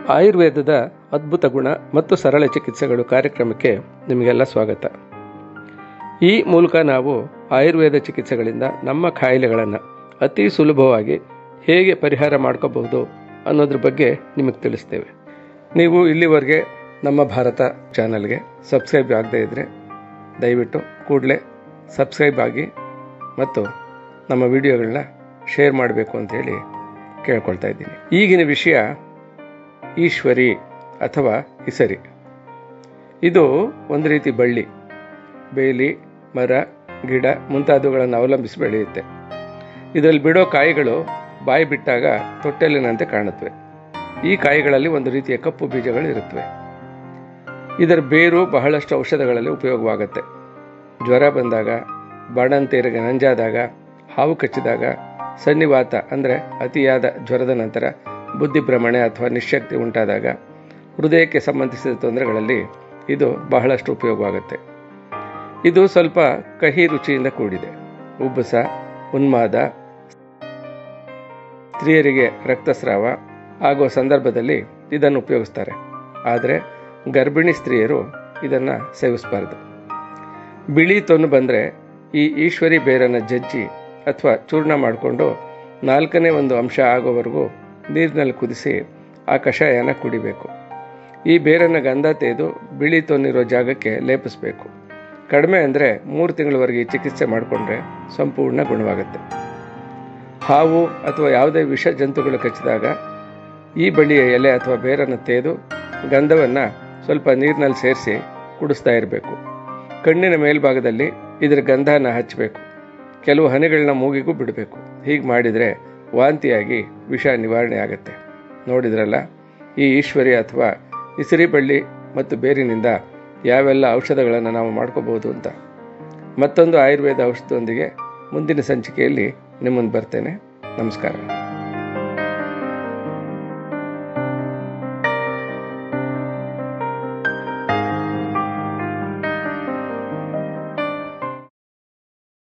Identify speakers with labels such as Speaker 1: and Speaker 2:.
Speaker 1: ಆಯುರ್ವೇದದ ಅದ್ಭುತ ಗುಣ ಮತ್ತು ಸರಳ ಚಿಕಿತ್ಸೆಗಳು ಕಾರ್ಯಕ್ರಮಕ್ಕೆ ನಿಮಗೆಲ್ಲ ಸ್ವಾಗತ ಈ ಮೂಲಕ ನಾವು ಆಯುರ್ವೇದ ಚಿಕಿತ್ಸೆಗಳಿಂದ ನಮ್ಮ ಕಾಯಿಲೆಗಳನ್ನು ಅತಿ ಸುಲಭವಾಗಿ ಹೇಗೆ ಪರಿಹಾರ ಮಾಡ್ಕೋಬಹುದು ಅನ್ನೋದ್ರ ಬಗ್ಗೆ ನಿಮಗೆ ತಿಳಿಸ್ತೇವೆ ನೀವು ಇಲ್ಲಿವರೆಗೆ ನಮ್ಮ ಭಾರತ ಚಾನಲ್ಗೆ ಸಬ್ಸ್ಕ್ರೈಬ್ ಆಗದೇ ಇದ್ದರೆ ದಯವಿಟ್ಟು ಕೂಡಲೇ ಸಬ್ಸ್ಕ್ರೈಬ್ ಆಗಿ ಮತ್ತು ನಮ್ಮ ವಿಡಿಯೋಗಳನ್ನ ಶೇರ್ ಮಾಡಬೇಕು ಅಂತ ಹೇಳಿ ಕೇಳ್ಕೊಳ್ತಾ ಇದ್ದೀನಿ ಈಗಿನ ವಿಷಯ ಈಶ್ವರಿ ಅಥವಾ ಇಸರಿ ಇದು ಒಂದು ರೀತಿ ಬಳ್ಳಿ ಬೇಲಿ ಮರ ಗಿಡ ಮುಂತಾದವುಗಳನ್ನು ಅವಲಂಬಿಸಿ ಬೆಳೆಯುತ್ತೆ ಇದರಲ್ಲಿ ಬಿಡೋ ಕಾಯಿಗಳು ಬಾಯಿ ಬಿಟ್ಟಾಗ ತೊಟ್ಟೆಲಿನಂತೆ ಕಾಣುತ್ತವೆ ಈ ಕಾಯಿಗಳಲ್ಲಿ ಒಂದು ರೀತಿಯ ಕಪ್ಪು ಬೀಜಗಳು ಇರುತ್ತವೆ ಇದರ ಬೇರು ಬಹಳಷ್ಟು ಔಷಧಗಳಲ್ಲಿ ಉಪಯೋಗವಾಗುತ್ತೆ ಜ್ವರ ಬಂದಾಗ ಬಾಣಂತಿಯರಿಗೆ ನಂಜಾದಾಗ ಹಾವು ಕಚ್ಚಿದಾಗ ಸನ್ನಿವಾತ ಅಂದರೆ ಅತಿಯಾದ ಜ್ವರದ ನಂತರ ಬುದ್ಧಿಭ್ರಮಣೆ ಅಥವಾ ನಿಶಕ್ತಿ ಉಂಟಾದಾಗ ಹೃದಯಕ್ಕೆ ಸಂಬಂಧಿಸಿದ ತೊಂದರೆಗಳಲ್ಲಿ ಇದು ಬಹಳಷ್ಟು ಉಪಯೋಗವಾಗುತ್ತೆ ಇದು ಸ್ವಲ್ಪ ಕಹಿ ರುಚಿಯಿಂದ ಕೂಡಿದೆ ಉಬ್ಬಸ ಉನ್ಮಾದ ಸ್ತ್ರೀಯರಿಗೆ ರಕ್ತಸ್ರಾವ ಆಗುವ ಸಂದರ್ಭದಲ್ಲಿ ಇದನ್ನು ಉಪಯೋಗಿಸ್ತಾರೆ ಆದರೆ ಗರ್ಭಿಣಿ ಸ್ತ್ರೀಯರು ಇದನ್ನು ಸೇವಿಸಬಾರ್ದು ಬಿಳಿ ತೊನ್ನು ಬಂದರೆ ಈ ಈಶ್ವರಿ ಬೇರನ್ನು ಜಜ್ಜಿ ಅಥವಾ ಚೂರ್ಣ ಮಾಡಿಕೊಂಡು ನಾಲ್ಕನೇ ಒಂದು ಅಂಶ ಆಗೋವರೆಗೂ ನೀರಿನಲ್ಲಿ ಕುದಿಸಿ ಆ ಕಷಾಯನ ಕುಡಿಬೇಕು ಈ ಬೇರನ್ನು ಗಂಧ ತೆಗೆದು ಬಿಳಿ ತೊನ್ನಿರೋ ಜಾಗಕ್ಕೆ ಲೇಪಿಸಬೇಕು ಕಡಿಮೆ ಅಂದರೆ ಮೂರು ತಿಂಗಳವರೆಗೆ ಈ ಚಿಕಿತ್ಸೆ ಮಾಡಿಕೊಂಡ್ರೆ ಸಂಪೂರ್ಣ ಗುಣವಾಗುತ್ತೆ ಹಾವು ಅಥವಾ ಯಾವುದೇ ವಿಷ ಜಂತುಗಳು ಕಚ್ಚಿದಾಗ ಈ ಬಳ್ಳಿಯ ಎಲೆ ಅಥವಾ ಬೇರನ್ನು ತೆಗೆದು ಗಂಧವನ್ನು ಸ್ವಲ್ಪ ನೀರಿನಲ್ಲಿ ಸೇರಿಸಿ ಕುಡಿಸ್ತಾ ಇರಬೇಕು ಕಣ್ಣಿನ ಮೇಲ್ಭಾಗದಲ್ಲಿ ಇದರ ಗಂಧನ ಹಚ್ಚಬೇಕು ಕೆಲವು ಹನಿಗಳನ್ನ ಮೂಗಿಗೂ ಬಿಡಬೇಕು ಹೀಗೆ ಮಾಡಿದರೆ ವಾಂತಿಯಾಗಿ ವಿಷ ನಿವಾರಣೆ ಆಗುತ್ತೆ ನೋಡಿದ್ರಲ್ಲ ಈ ಈಶ್ವರಿ ಅಥವಾ ಇಸಿರಿ ಬಳ್ಳಿ ಮತ್ತು ಬೇರಿನಿಂದ ಯಾವೆಲ್ಲ ಔಷಧಗಳನ್ನು ನಾವು ಮಾಡ್ಕೋಬಹುದು ಅಂತ ಮತ್ತೊಂದು ಆಯುರ್ವೇದ ಔಷಧದೊಂದಿಗೆ ಮುಂದಿನ ಸಂಚಿಕೆಯಲ್ಲಿ ನಿಮ್ಮನ್ನು ಬರ್ತೇನೆ ನಮಸ್ಕಾರ